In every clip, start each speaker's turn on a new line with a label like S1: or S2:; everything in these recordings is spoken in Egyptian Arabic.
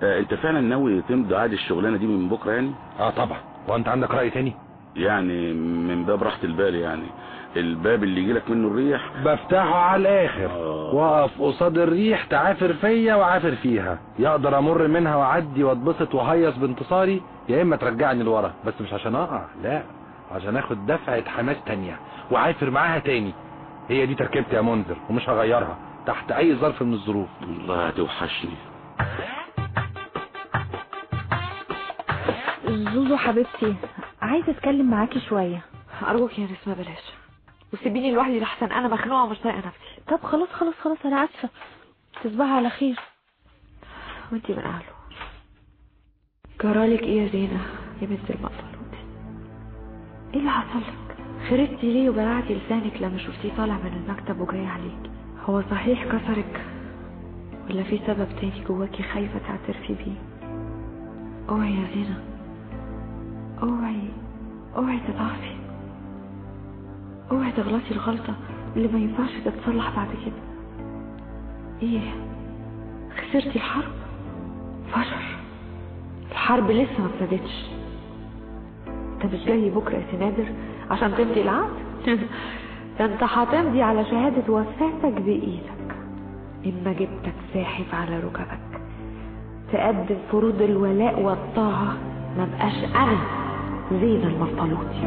S1: آه انت فعلا ناوي تمضي عقد الشغلانه دي من بكره يعني
S2: اه طبعا وانت عندك رأي تاني
S1: يعني من باب راحه البال يعني الباب اللي يجيلك منه الريح
S2: بفتحه على الاخر
S1: آه.
S2: واقف قصاد الريح تعافر فيا وعافر فيها يقدر امر منها واعدي واتبسط وهيص بانتصاري يا اما ترجعني لورا بس مش عشان اقع لا عشان اخد دفعة حماس تانية وعافر معاها تاني هي دي تركيبتي يا منذر ومش هغيرها تحت اي ظرف من الظروف
S1: والله هتوحشني
S3: زوزو حبيبتي عايزه اتكلم معاكي شويه
S4: ارجوك يا نسمة بلاش وسيبيني لوحدي لحسن انا مخنوقه ومش طايقه نفسي
S3: طب خلاص خلاص خلاص انا اسفه تصبحي على خير
S4: وانتي من اهله جرالك ايه يا زينة يا بنت المقطلوط ايه اللي حصل لك خرجتي ليه وبلعتي لسانك لما شفتيه طالع من المكتب وجاي عليك هو صحيح كسرك ولا في سبب تاني جواكي خايفة تعترفي بيه اوعي يا زينة اوعي اوعي تضعفي اوعي تغلطي الغلطة اللي ما ينفعش تتصلح بعد كده ايه خسرتي الحرب فشر الحرب لسه ما ابتدتش انت مش جاي بكره يا سنادر عشان تمضي العقد ده انت هتمضي على شهادة وفاتك بإيدك إما جبتك ساحف على ركبك تقدم فروض الولاء والطاعة ما بقاش أنا زينة المفطلوطي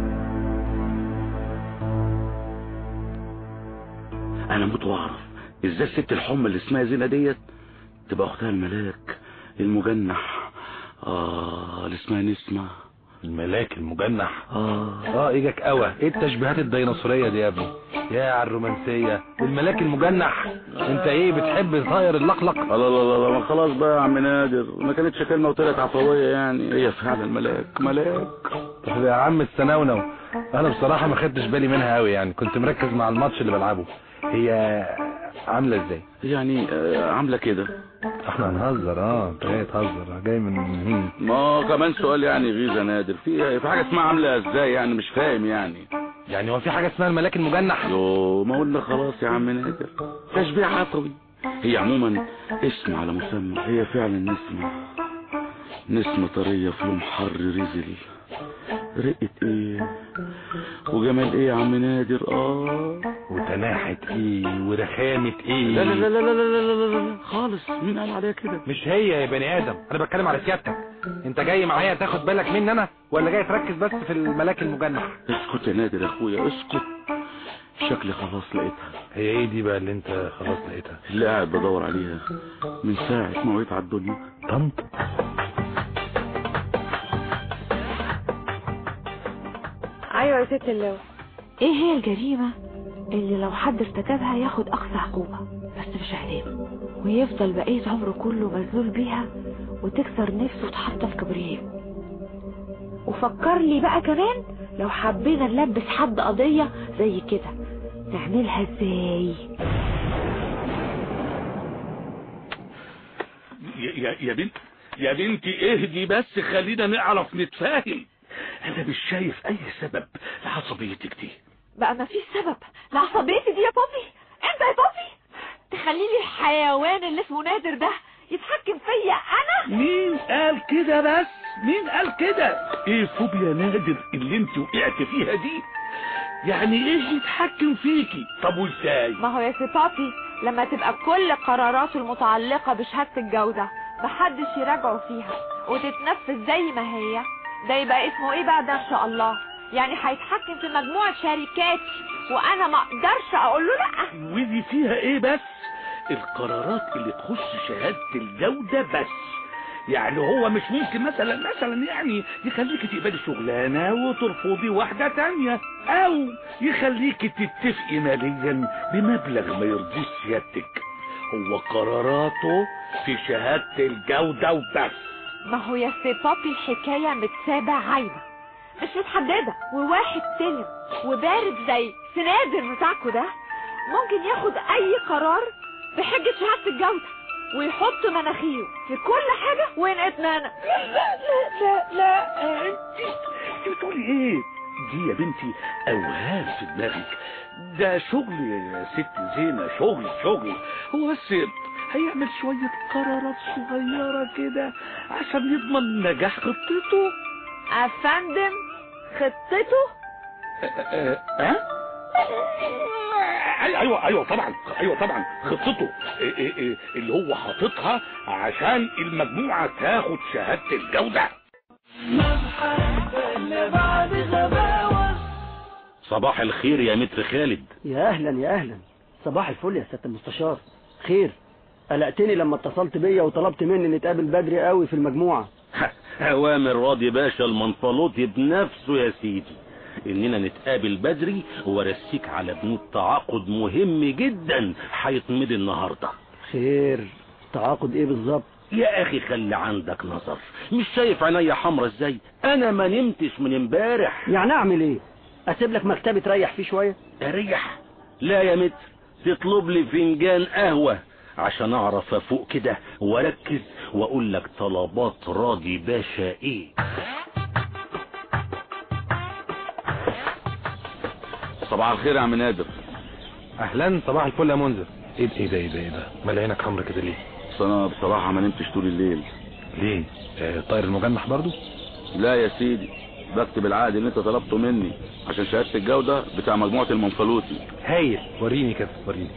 S1: انا موت واعرف ازاي الست الحمى اللي اسمها زينة ديت تبقى اختها الملاك المجنح اه اللي اسمها نسمة
S2: الملاك المجنح
S1: اه
S2: اه ايجك قوى ايه التشبيهات الديناصورية دي يا ابني يا على الرومانسية الملاك المجنح انت ايه بتحب طاير اللقلق
S1: لا لا لا لا ما خلاص بقى يا عم نادر ما كانتش كلمة وطلعت عفوية يعني هي فعلا ملاك ملاك
S2: طب يا عم السناونو انا بصراحة ما خدتش بالي منها قوي يعني كنت مركز مع الماتش اللي بلعبه هي عاملة ازاي
S1: يعني آه عاملة كده
S2: احنا هنهزر اه انت جاي تهزر جاي من مين
S1: ما كمان سؤال يعني غيظة نادر في في حاجة اسمها عاملة ازاي يعني مش فاهم يعني
S2: يعني هو في حاجة اسمها الملاك المجنح
S1: يو ما قلنا خلاص يا عم نادر تشبيه عفوي هي عموما اسم على مسمى هي فعلا نسمة نسمة طرية في يوم حر رزل رقة ايه وجمال ايه يا عم نادر اه
S2: وتناحة ايه ورخامة ايه
S1: لا لا لا لا لا لا لا لا لا خالص مين قال عليها كده
S2: مش هي يا بني ادم انا بتكلم على سيادتك انت جاي معايا تاخد بالك مني انا ولا جاي تركز بس في الملاك المجنح
S1: اسكت يا نادر يا اخويا اسكت شكلي خلاص لقيتها
S2: هي ايه دي بقى اللي انت خلاص لقيتها
S1: اللي قاعد بدور عليها من ساعة ما وقيت على الدنيا
S2: طنط
S4: ايوه يا ست اللو ايه هي الجريمة اللي لو حد ارتكبها ياخد اقصى عقوبة بس مش اعدام ويفضل بقية عمره كله مذلول بيها وتكسر نفسه وتحط في كبرياء وفكر لي بقى كمان لو حبينا نلبس حد قضية زي كده نعملها ازاي
S5: يا, يا, يا بنت يا بنتي اهدي بس خلينا نعرف نتفاهم انا مش شايف اي سبب لعصبيتك دي
S4: بقى ما فيش سبب لعصبيتي دي يا بابي انت يا بابي تخلي لي الحيوان اللي اسمه نادر ده يتحكم فيا انا
S5: مين قال كده بس مين قال كده ايه فوبيا نادر اللي انت وقعت فيها دي يعني ايه يتحكم فيكي طب وازاي
S4: ما هو يا سي بابي لما تبقى كل قراراته المتعلقة بشهادة الجودة محدش يراجعه فيها وتتنفذ زي ما هي ده يبقى اسمه ايه بقى ده ان شاء الله يعني هيتحكم في مجموعة شركات وانا ما اقدرش اقول له لا
S5: ودي فيها ايه بس القرارات اللي تخص شهادة الجودة بس يعني هو مش ممكن مثلا مثلا يعني يخليك تقبلي شغلانة وترفضي واحدة تانية او يخليك تتفقي ماليا بمبلغ ما يرضيش سيادتك هو قراراته في شهادة الجودة وبس
S4: ما هو يا سي بابي الحكاية متسابة عايمة مش متحددة وواحد سلم وبارد زي سنادر بتاعكو ده ممكن ياخد اي قرار بحجة شهادة الجودة ويحط مناخيره في كل حاجة وينقطنا انا
S5: لا لا لا لا انت انت بتقولي ايه دي يا بنتي اوهام في دماغك ده شغل يا ست زينة شغل شغل هو بس هيعمل شوية قرارات صغيرة كده عشان يضمن نجاح خطته
S3: افندم خطته
S5: اه اه ايوه ايوه طبعا ايوه طبعا خطته إيه إيه إيه اللي هو حاططها عشان المجموعه تاخد شهاده الجوده
S1: صباح الخير يا متر خالد
S6: يا اهلا يا اهلا صباح الفل يا سياده المستشار خير قلقتني لما اتصلت بيا وطلبت مني نتقابل بدري قوي في المجموعه
S1: اوامر راضي باشا المنفلوطي بنفسه يا سيدي اننا نتقابل بدري وارسيك على بنود تعاقد مهم جدا هيتمضي النهارده
S6: خير تعاقد ايه بالظبط
S1: يا اخي خلي عندك نظر مش شايف عينيا حمرا ازاي انا ما نمتش من امبارح
S6: يعني اعمل ايه اسيب لك مكتبي تريح فيه شويه
S1: اريح لا يا متر تطلب لي فنجان قهوة عشان اعرف افوق كده واركز واقول لك طلبات راضي باشا ايه صباح الخير يا عم نادر
S2: اهلا صباح الفل يا منذر ايه ده ايه ده ايه ده ايه ده مال عينك حمرا كده ليه
S1: بس انا بصراحة ما نمتش طول الليل
S2: ليه آه طاير المجنح برضو
S1: لا يا سيدي بكتب العقد اللي انت طلبته مني عشان شهادة الجودة بتاع مجموعة المنفلوطي
S2: هايل وريني كده وريني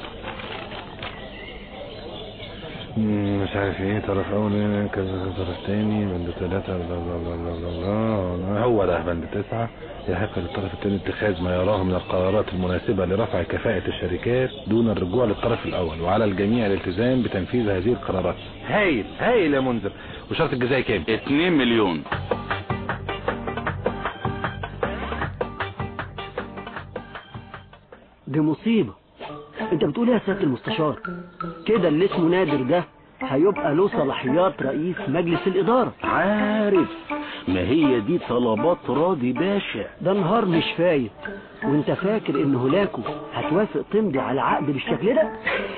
S2: مم، مش عارف ايه طرف اول إيه، كذا طرف تاني بند ثلاثة بلا بلا بلا بلا بلا بلا. هو ده بند تسعة يحق للطرف الثاني اتخاذ ما يراه من القرارات المناسبة لرفع كفاءة الشركات دون الرجوع للطرف الاول وعلى الجميع الالتزام بتنفيذ هذه القرارات هايل هايل يا منذر وشرط الجزائي كام
S1: 2 مليون
S6: دي مصيبه انت بتقول ايه يا سياده المستشار كده اللي اسمه نادر ده هيبقى له صلاحيات رئيس مجلس الاداره
S1: عارف ما هي دي طلبات راضي باشا
S6: ده نهار مش فايت وانت فاكر ان هولاكو هتوافق تمضي على عقد بالشكل ده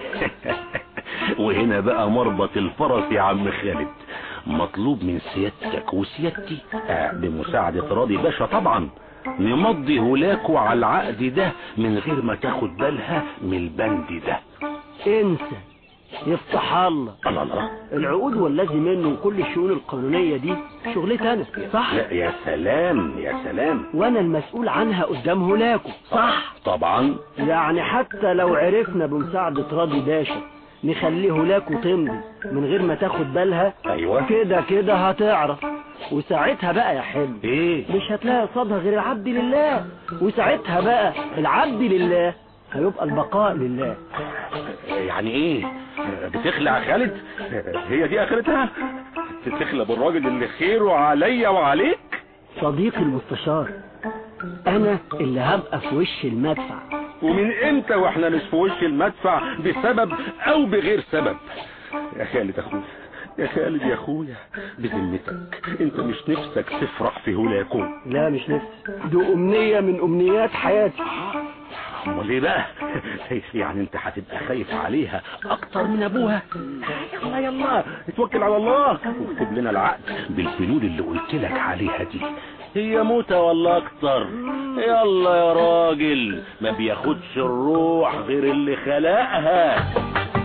S1: وهنا بقى مربط الفرس يا عم خالد مطلوب من سيادتك وسيادتي آه، بمساعدة راضي باشا طبعا نمضي هولاكو على العقد ده من غير ما تاخد بالها من البند ده
S6: انسى يفتح الله
S1: الله الله
S6: العقود والذي منه وكل الشؤون القانونية دي شغلتي انا صح
S1: لا يا سلام يا سلام
S6: وانا المسؤول عنها قدام هولاكو صح
S1: طبعا
S6: يعني حتى لو عرفنا بمساعدة راضي باشا نخليه هولاكو تمضي من غير ما تاخد بالها
S1: ايوه
S6: كده كده هتعرف وساعتها بقى يا حلو
S1: ايه
S6: مش هتلاقي قصادها غير العبد لله وساعتها بقى العبد لله هيبقى البقاء لله
S1: يعني ايه بتخلع يا خالد هي دي اخرتها تخلى بالراجل اللي خيره عليا وعليك
S6: صديقي المستشار انا اللي هبقى في وش المدفع
S1: ومن امتى واحنا مش في وش المدفع بسبب او بغير سبب يا خالد اخويا يا خالد يا اخويا بذمتك انت مش نفسك تفرح في هولاكو
S6: لا مش نفسي دي امنية من امنيات حياتي
S1: امال ايه بقى يعني انت هتبقى خايف عليها اكتر من ابوها يلا يلا اتوكل على الله واكتب لنا العقد بالبنود اللي قلت لك عليها دي هي موتة ولا اكتر يلا يا راجل ما بياخدش الروح غير اللي خلقها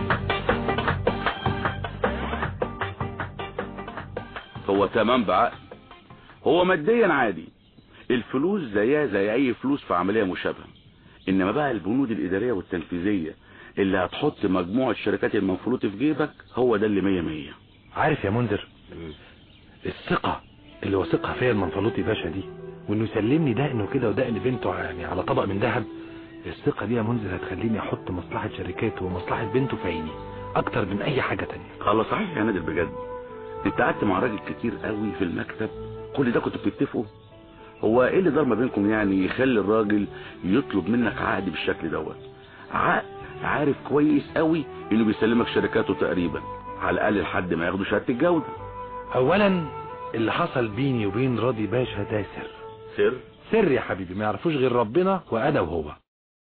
S1: هو تمام بعقد هو ماديا عادي الفلوس زيها زي اي فلوس في عملية مشابهة انما بقى البنود الادارية والتنفيذية اللي هتحط مجموعة شركات المنفلوطي في جيبك هو ده اللي مية مية
S2: عارف يا منذر الثقة اللي واثقها فيا المنفلوطي باشا دي وانه يسلمني ده انه كده وده اللي بنته يعني على طبق من ذهب الثقة دي يا منذر هتخليني احط مصلحة شركاته ومصلحة بنته في عيني اكتر من اي حاجة تانية
S1: خلاص صحيح يا نادر بجد انت قعدت مع راجل كتير قوي في المكتب كل ده كنتوا بتتفقوا هو ايه اللي دار ما بينكم يعني يخلي الراجل يطلب منك عقد بالشكل دوت عقد عارف كويس قوي انه بيسلمك شركاته تقريبا على الاقل لحد ما ياخدوا شهاده الجوده
S2: اولا اللي حصل بيني وبين راضي باشا ده سر
S1: سر
S2: سر يا حبيبي ما يعرفوش غير ربنا وانا وهو